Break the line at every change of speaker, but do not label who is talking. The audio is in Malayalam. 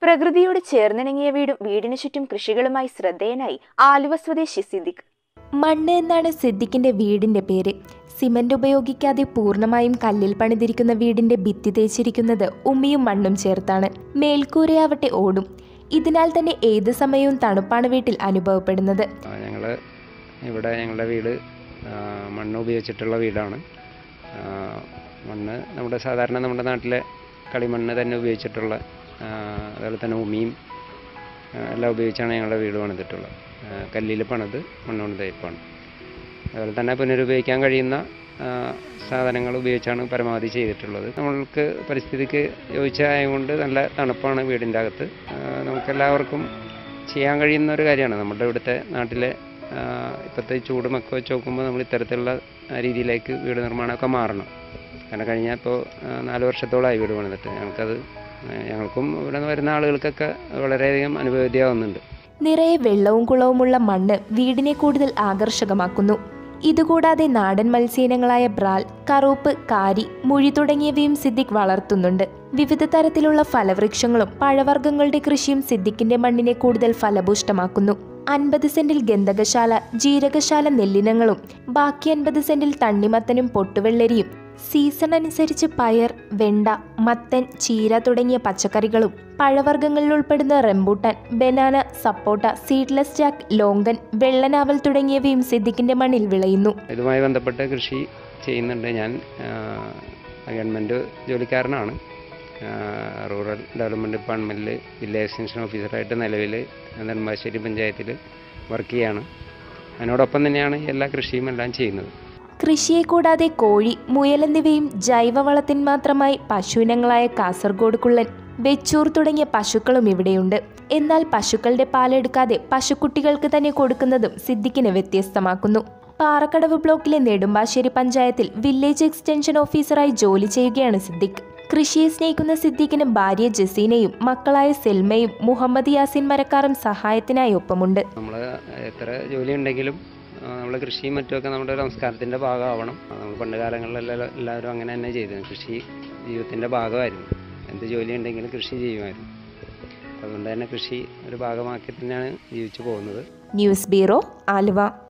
പ്രകൃതിയോട് ചേർന്നിണങ്ങിയ വീടും വീടിനു ചുറ്റും കൃഷികളുമായി ശ്രദ്ധേയനായി ആലുവ സ്വദേശി സിദ്ദിഖ്
മണ്ണ് എന്നാണ് സിദ്ദിഖിന്റെ വീടിന്റെ പേര് സിമന്റ് ഉപയോഗിക്കാതെ പൂർണ്ണമായും കല്ലിൽ പണിതിരിക്കുന്ന വീടിന്റെ ഭിത്തി തേച്ചിരിക്കുന്നത് ഉമ്മിയും മണ്ണും ചേർത്താണ് മേൽക്കൂരയാവട്ടെ ഓടും ഇതിനാൽ തന്നെ ഏത് സമയവും തണുപ്പാണ് വീട്ടിൽ അനുഭവപ്പെടുന്നത്
ഞങ്ങൾ ഇവിടെ ഞങ്ങളുടെ വീട് ആ, മണ്ണ് ഉപയോഗിച്ചിട്ടുള്ള വീടാണ് ആ, മണ്ണ് നമ്മുടെ സാധാരണ നമ്മുടെ നാട്ടിലെ കളിമണ്ണ് തന്നെ ഉപയോഗിച്ചിട്ടുള്ള ആ, അതുപോലെ തന്നെ ഉമിയും ആ, എല്ലാം ഉപയോഗിച്ചാണ് ഞങ്ങളുടെ വീട് പണിതിട്ടുള്ളത് കല്ലിൽ പണിത് മണ്ണുകൊണ്ട് തയ്പ്പാണ് അതുപോലെ തന്നെ പുനരുപയോഗിക്കാൻ കഴിയുന്ന ആ, സാധനങ്ങൾ ഉപയോഗിച്ചാണ് പരമാവധി ചെയ്തിട്ടുള്ളത് നമ്മൾക്ക് പരിസ്ഥിതിക്ക് യോജിച്ചതായതുകൊണ്ട് നല്ല തണുപ്പാണ് വീടിൻ്റെ അകത്ത് ആ, നമുക്കെല്ലാവർക്കും ചെയ്യാൻ കഴിയുന്ന ഒരു കാര്യമാണ് നമ്മുടെ ഇവിടുത്തെ നാട്ടിലെ ആ, ഇപ്പോഴത്തെ ചൂടുമൊക്കെ വെച്ച് നോക്കുമ്പോൾ നമ്മൾ ഇത്തരത്തിലുള്ള രീതിയിലേക്ക് വീട് നിർമ്മാണമൊക്കെ മാറണം കാരണം കഴിഞ്ഞ ഇപ്പോൾ നാല് വർഷത്തോളമായി വീട് പണിതിട്ട് ഞങ്ങൾക്കത് ആ, ഞങ്ങൾക്കും ഇവിടെ നിന്ന് വരുന്ന ആളുകൾക്കൊക്കെ വളരെയധികം അനുഭവവേദ്യമാവുന്നുണ്ട്
നിറയെ വെള്ളവും കുളവുമുള്ള മണ്ണ് വീടിനെ കൂടുതൽ ആകർഷകമാക്കുന്നു ഇതുകൂടാതെ നാടൻ മത്സ്യയിനങ്ങളായ ബ്രാൽ കറുപ്പ് കാരി മുഴി തുടങ്ങിയവയും സിദ്ദിഖ് വളർത്തുന്നുണ്ട് വിവിധ തരത്തിലുള്ള ഫലവൃക്ഷങ്ങളും പഴവർഗ്ഗങ്ങളുടെ കൃഷിയും സിദ്ദിഖിന്റെ മണ്ണിനെ കൂടുതൽ ഫലഭൂഷ്ടമാക്കുന്നു അൻപത് സെന്റിൽ ഗന്ധകശാല ജീരകശാല നെല്ലിനങ്ങളും ബാക്കി അൻപത് സെന്റിൽ തണ്ണിമത്തനും പൊട്ടുവെള്ളരിയും സീസൺ അനുസരിച്ച് പയർ വെണ്ട മത്തൻ ചീര തുടങ്ങിയ പച്ചക്കറികളും പഴവർഗ്ഗങ്ങളിൽ ഉൾപ്പെടുന്ന rambutan banana sapota seedless jack longan വെള്ളനാവൽ തുടങ്ങിയവയും സിദ്ദിഖിന്റെ മണ്ണിൽ വിളയുന്നു
ഇതുമായി ബന്ധപ്പെട്ട് കൃഷി ചെയ്യുന്നുണ്ട് ഞാൻ ഗവൺമെൻറ് ജോലിക്കാരനാണ് ആ, റൂറൽ ഡെവലപ്മെൻറ്റ് ഡിപ്പാർട്ട്മെൻറ്റിൽ വില്ലേജ് എക്സ്റ്റൻഷൻ ഓഫീസറായിട്ട് നിലവിൽ നെന്മാശ്ശേരി പഞ്ചായത്തിൽ വർക്ക് ചെയ്യാണ് അതിനോടൊപ്പം തന്നെയാണ് എല്ലാ കൃഷിയും എല്ലാം ചെയ്യുന്നത്
കൃഷിയെ കൂടാതെ കോഴി മുയൽ എന്നിവയും ജൈവവളത്തിന് മാത്രമായി പശുവിനങ്ങളായ കാസർഗോഡ് കുള്ളൻ വെച്ചൂർ തുടങ്ങിയ പശുക്കളും ഇവിടെയുണ്ട് എന്നാൽ പശുക്കളുടെ പാലെടുക്കാതെ പശുക്കുട്ടികൾക്ക് തന്നെ കൊടുക്കുന്നതും സിദ്ദിഖിനെ വ്യത്യസ്തമാക്കുന്നു പാറക്കടവ് ബ്ലോക്കിലെ നെടുമ്പാശ്ശേരി പഞ്ചായത്തിൽ വില്ലേജ് എക്സ്റ്റൻഷൻ ഓഫീസറായി ജോലി ചെയ്യുകയാണ് സിദ്ദിഖ് കൃഷിയെ സ്നേഹിക്കുന്ന സിദ്ദീഖിന് ഭാര്യ ജസീനയും മക്കളായ സെൽമയും മുഹമ്മദ് യാസിൻ മരക്കാറും സഹായത്തിനായി ഒപ്പമുണ്ട്
നമ്മൾ എത്ര ജോലി ഉണ്ടെങ്കിലും നമ്മൾ കൃഷിയും മറ്റുമൊക്കെ നമ്മുടെ സംസ്കാരത്തിൻ്റെ ഭാഗമാവണം നമ്മൾ പണ്ട് കാലങ്ങളിലെല്ലാം എല്ലാവരും അങ്ങനെ തന്നെ ചെയ്തിരുന്നു കൃഷി ജീവിതത്തിൻ്റെ ഭാഗമായിരുന്നു എന്ത് ജോലി ഉണ്ടെങ്കിലും കൃഷി ചെയ്യുമായിരുന്നു അതുകൊണ്ട് തന്നെ കൃഷി ഒരു ഭാഗമാക്കി തന്നെയാണ് ജീവിച്ചു പോകുന്നത്
ന്യൂസ് ബ്യൂറോ ആലുവ